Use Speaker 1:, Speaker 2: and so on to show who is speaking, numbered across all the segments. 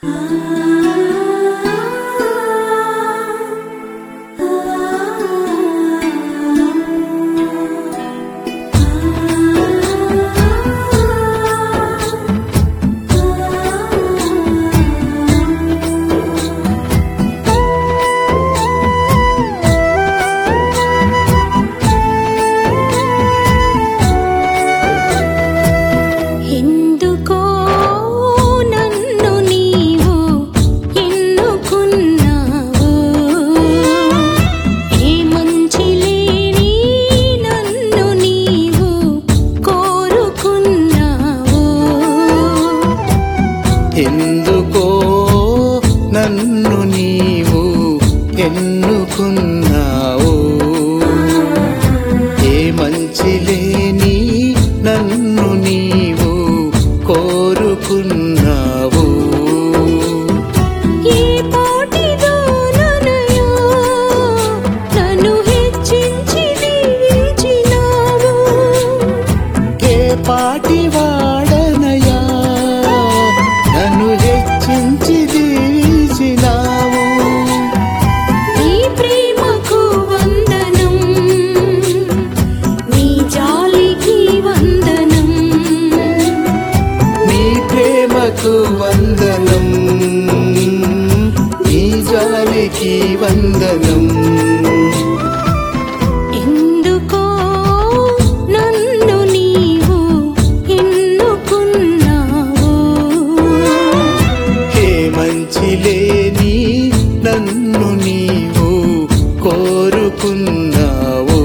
Speaker 1: ఎందుకో నన్ను నీవు ఎన్నుకున్నావు ఏ మంచి లేని నన్ను నీవు కోరుకున్నావు
Speaker 2: ఎందుకో నన్ను నీవు ఎన్నుకున్నావు ఏ మంచి లేని నన్ను నీవు కోరుకున్నావు
Speaker 1: ఏ పాటిదోననయో నన్ను హెచ్చించి దీవించినావు
Speaker 2: ఏ పాటి వాడనయా నన్ను హెచ్చించి దీవించినావు
Speaker 1: నీ ప్రేమకు వందనం నీ జాలికి వందనం
Speaker 2: నీ ప్రేమకు వందనం నీ జాలికి వందనం
Speaker 1: ఎందుకో నన్ను నీవు ఎన్నుకున్నావు
Speaker 2: ఏ మంచి లేని నన్ను నీవు కోరుకున్నావు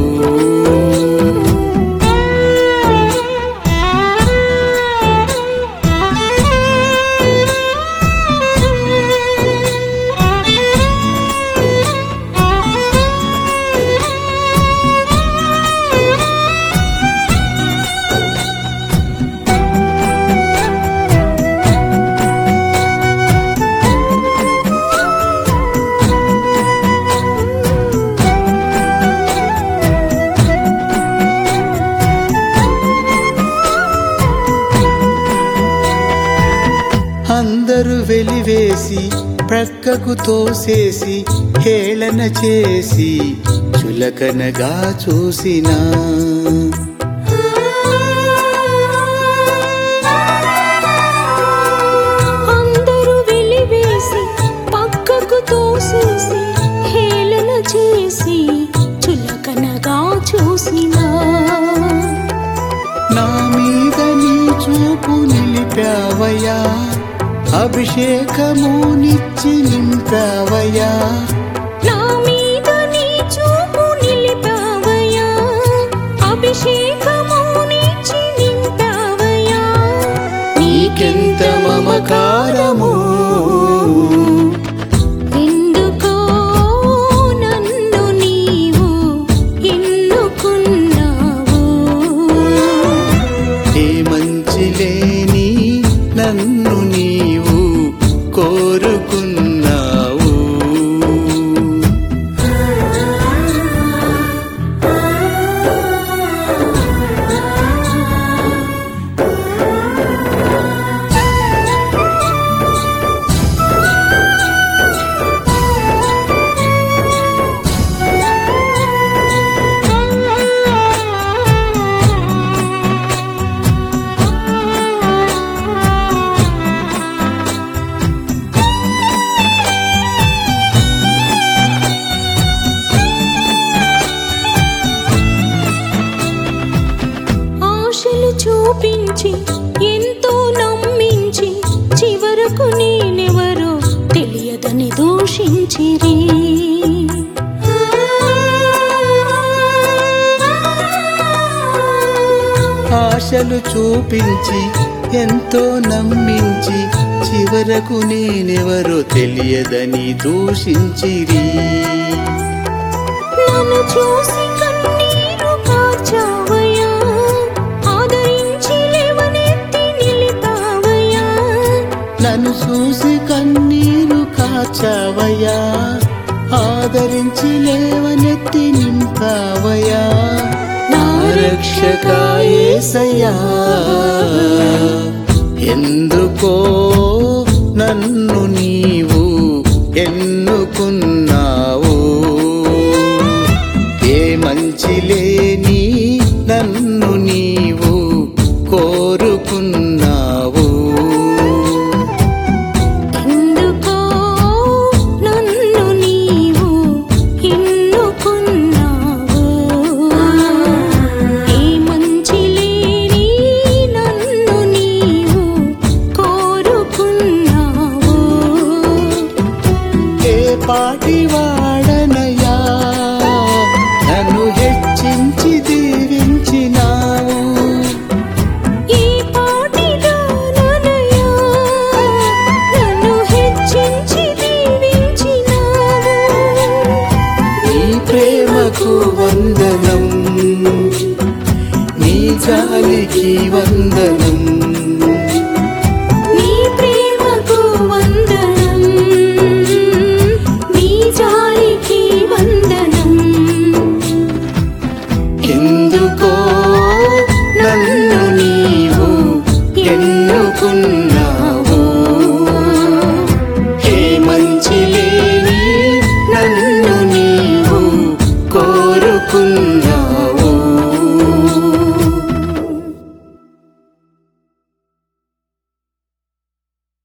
Speaker 2: అందరూ వెలివేసి ప్రక్కకు తోసేసి హేళన చేసి చులకనగా చూసినా
Speaker 1: అందరూ వెలివేసి పక్కకు తోసేసి హేళన చేసి చులకనగా చూసినా
Speaker 2: నా మీద నీ చూపు నిలిపావయ్యా అభిషేకము నిచ్చి నింపావయ్యా
Speaker 1: నా మీద నీ చూపు నిలిపావయ్యా అభిషేకము నీచి నింపావయ్యా
Speaker 2: నీకెంత మమకారము
Speaker 1: ఎందుకో నన్ను నీవు ఎన్నుకున్నావు
Speaker 2: ఏ మంచి లేని నన్ను నీవు కోరుకున్నావు
Speaker 1: ఆశలు చూపించి ఎంతో నమ్మించి చివరకు నేనెవరో తెలియదని దూషించిరి
Speaker 2: ఆశలు చూపించి ఎంతో నమ్మించి చివరకు నేనెవరో తెలియదని దూషించిరి
Speaker 1: నన్ను చూసి కన్నీరు కార్చావయ్యా ఆదరించి లేవనెత్తి నిలిపావయ్యా
Speaker 2: నన్ను చూసి కన్నీరు కాచావయ్యా ఆదరించి లేవనెత్తి నింపావయ్యా నా రక్షకాయేసయ్యా ఎందుకో నన్ను నీవు ఎన్నుకున్నావు ఏ మంచి లేని నన్ను నీవు కోరుకున్నావు
Speaker 1: ఎందుకో నన్ను నీవు ఎన్నుకున్నావు ఏ మంచి లేని నన్ను నీవు కోరుకున్నావు
Speaker 2: ఏ పాటి వాడనయ్యా నన్ను హెచ్చించి దీవించినావు
Speaker 1: ఈ పాటిలోననయా నన్ను హెచ్చించి దీవించినావు
Speaker 2: నీ ప్రేమకు వందనం నీ జాలికి వందనం
Speaker 1: నీ ప్రేమకు వందనం నీ జాలికి వందనం
Speaker 2: ఎందుకో నన్ను నీవు ఎన్నుకున్నావు ఏ మంచి లేని నన్ను నీవు కోరుకున్నావు